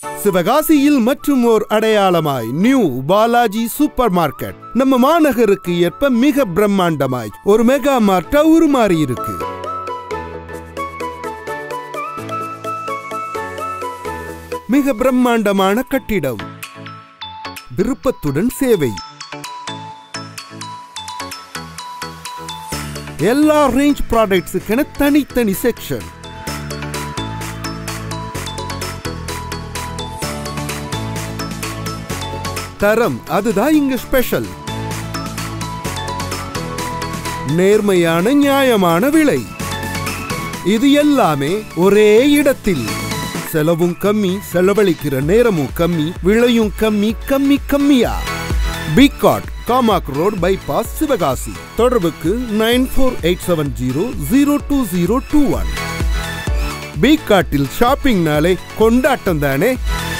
சிவகாசியில் மற்றும் ஓர் அடையாளமாய் new Balaji super market நம்ம மாநகருக்கு ஏற்ப மிக பிரம்மாண்டமாய் ஒரு மெகா மார்ட்டா உருமாறி இருக்கு மிக பிரம்மாண்டமான கட்டிடம் விருப்பத்துடன் சேவை எல்லா ரேஞ்ச் ப்ராடக்ட்ஸுக்கென தனித்தனி செக்ஷன் தரம் அதுதான் இங்க ஸ்பெஷல் நேர்மையான நியாயமான விலை இது எல்லாமே ஒரே இடத்தில் செலவும் கம்மி செலவழிக்கிற நேரமும் கம்மி விலையும் கம்மி கம்மி கம்மியா பிகாட் காமாக் ரோட் பைபாஸ் சிவகாசி தொடர்புக்கு nine four eight seven zero zero two zero two one பிகாட்டில் ஷாப்பிங்னாலே கொண்டாட்டம் தானே